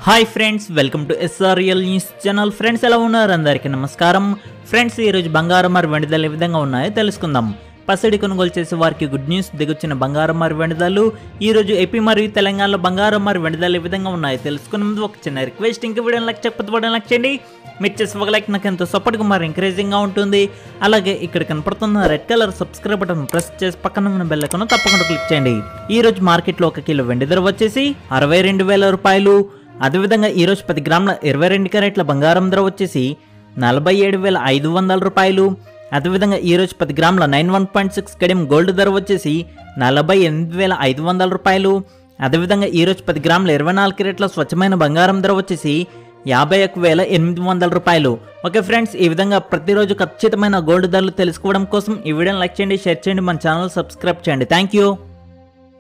hi friends welcome to SRL news channel friends ఎలా ఉన్నారు అందరికీ నమస్కారం ఫ్రెండ్స్ ఈరోజు బంగారం మరి వెండిదలు ఏ విధంగా ఉన్నాయో తెలుసుకుందాం పసిడి కొనుగోలు చేసే వారికి గుడ్ న్యూస్ దిగొచ్చిన బంగారం మరి వెండిదలు ఈ రోజు ఏపీ మరియు తెలంగాణలో బంగారం మరి వెండిదలు ఏ విధంగా ఉన్నాయో తెలుసుకునే ముందు ఒక చిన్న రిక్వెస్ట్ ఇంక వీడియో లైక్ చెప్పకపోతే వీడియో లైక్ చేయండి మీరు చేసే ఒక లైక్ నాకు ఎంతో సపోర్ట్గా మరి ఎంకరేజింగ్గా ఉంటుంది అలాగే ఇక్కడ కనపడుతున్న red colour subscribe button press చేసి పక్కన ఉన్న బెల్ ఐకాన్ తప్పకుండా క్లిక్ చేయండి ఈ రోజు మార్కెట్లో ఒక కిలో వెండి ధర వచ్చేసి అరవై రెండు వేల రూపాయలు అదేవిధంగా ఈరోజు పది గ్రాముల ఇరవై రెండు క్యారెట్ల బంగారం ధర వచ్చేసి నలభై ఏడు వేల ఐదు వందల రూపాయలు అదేవిధంగా ఈరోజు పది గ్రాముల నైన్ వన్ పాయింట్ సిక్స్ కడియం గోల్డ్ ధర వచ్చేసి నలభై ఎనిమిది వేల ఐదు వందల రూపాయలు అదేవిధంగా ఈరోజు పది గ్రాముల ఇరవై నాలుగు క్యారెట్ల స్వచ్ఛమైన బంగారం ధర వచ్చేసి యాభై ఒక వేల ఎనిమిది వందల రూపాయలు ఓకే ఫ్రెండ్స్ ఈ విధంగా ప్రతిరోజు ఖచ్చితమైన గోల్డ్ ధరలు తెలుసుకోవడం కోసం ఈ వీడియోని లైక్ చేయండి షేర్ చేయండి మన ఛానల్ సబ్స్క్రైబ్ చేయండి థ్యాంక్ యూ